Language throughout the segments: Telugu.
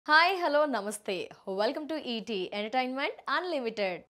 hi hello namaste welcome to ET entertainment unlimited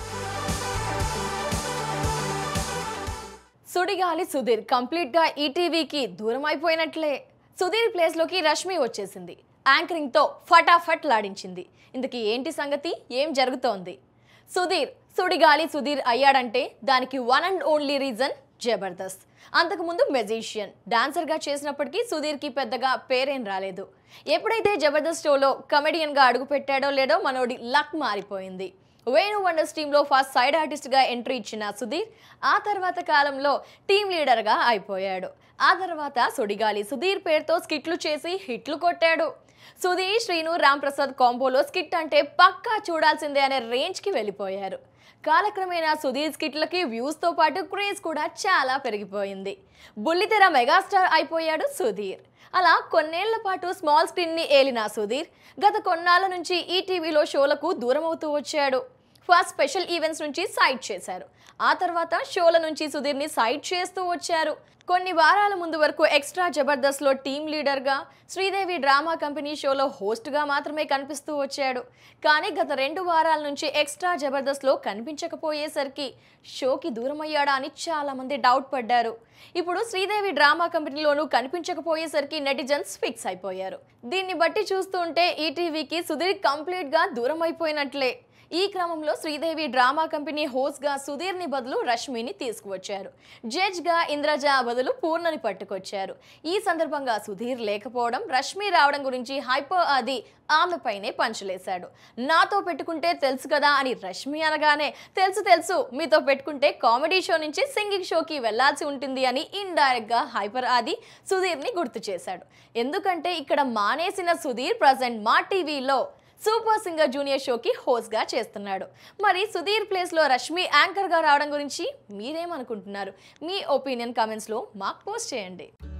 Sudigali Sudheer కంప్లీట్గా ఈటీవీకి దూరం అయిపోయినట్లే సుధీర్ ప్లేస్లోకి రష్మి వచ్చేసింది యాంకరింగ్తో ఫటాఫట్ లాడించింది ఇందుకు ఏంటి సంగతి ఏం జరుగుతోంది సుధీర్ సుడిగాలి సుధీర్ అయ్యాడంటే దానికి one and only reason Jabardasth అంతకుముందు మెజీషియన్ డాన్సర్గా చేసినప్పటికీ సుధీర్కి పెద్దగా పేరేం రాలేదు ఎప్పుడైతే జబర్దస్త్ షోలో కమెడియన్గా అడుగుపెట్టాడో లేడో మనోడి లక్ మారిపోయింది వేణు వండర్స్ టీంలో ఫస్ట్ సైడ్ ఆర్టిస్ట్గా ఎంట్రీ ఇచ్చిన సుధీర్ ఆ తర్వాత కాలంలో టీం లీడర్గా అయిపోయాడు ఆ తర్వాత సుడిగాలి సుధీర్ పేరుతో స్కిట్లు చేసి హిట్లు కొట్టాడు సుధీర్ శ్రీను రామ్ ప్రసాద్ కాంబోలో స్కిట్ అంటే పక్కా చూడాల్సిందే అనే రేంజ్కి వెళ్ళిపోయారు కాలక్రమేణా సుధీర్ స్కిట్లకి వ్యూస్తో పాటు క్రేజ్ కూడా చాలా పెరిగిపోయింది బుల్లితెర మెగాస్టార్ అయిపోయాడు సుధీర్ అలా కొన్నేళ్ల పాటు స్మాల్ స్క్రీన్ని ఏలిన సుధీర్ గత కొన్నాళ్ళ నుంచి ఈ టీవీలో షోలకు దూరం అవుతూ వచ్చాడు ఫస్ట్ స్పెషల్ ఈవెంట్స్ నుంచి సైడ్ చేశారు ఆ తర్వాత షోల నుంచి సుధీర్ని సైడ్ చేస్తూ వచ్చారు కొన్ని వారాల ముందు వరకు ఎక్స్ట్రా జబర్దస్త్లో టీమ్ లీడర్గా శ్రీదేవి డ్రామా కంపెనీ షోలో హోస్ట్గా మాత్రమే కనిపిస్తూ వచ్చాడు కానీ గత రెండు వారాల నుంచి ఎక్స్ట్రా జబర్దస్త్లో కనిపించకపోయేసరికి షోకి దూరం అయ్యాడా అని చాలామంది డౌట్ పడ్డారు ఇప్పుడు శ్రీదేవి డ్రామా కంపెనీలోనూ కనిపించకపోయేసరికి నెటిజన్స్ ఫిక్స్ అయిపోయారు దీన్ని బట్టి చూస్తుంటే ఈటీవీకి సుధీర్ కంప్లీట్గా దూరం అయిపోయినట్లే ఈ క్రమంలో శ్రీదేవి డ్రామా కంపెనీ హోస్ట్గా సుధీర్ని బదులు రష్మిని తీసుకువచ్చారు జడ్జ్గా ఇంద్రజ బదులు పూర్ణని పట్టుకొచ్చారు ఈ సందర్భంగా సుధీర్ లేకపోవడం రష్మి రావడం గురించి హైపర్ ఆది ఆమెపైనే పంచలేశాడు నాతో పెట్టుకుంటే తెలుసు కదా అని రష్మి అనగానే తెలుసు తెలుసు మీతో పెట్టుకుంటే కామెడీ షో నుంచి సింగింగ్ షోకి వెళ్లాల్సి ఉంటుంది అని ఇండైరెక్ట్ గా హైపర్ ఆది సుధీర్ని గుర్తు చేశాడు ఎందుకంటే ఇక్కడ మానేసిన సుధీర్ ప్రజెంట్ మా టీవీలో సూపర్ సింగర్ జూనియర్ షోకి హోస్ట్గా చేస్తున్నాడు మరి సుధీర్ ప్లేస్లో రష్మి యాంకర్గా రావడం గురించి మీరేమనుకుంటున్నారు మీ ఒపీనియన్ కామెంట్స్లో మాకు పోస్ట్ చేయండి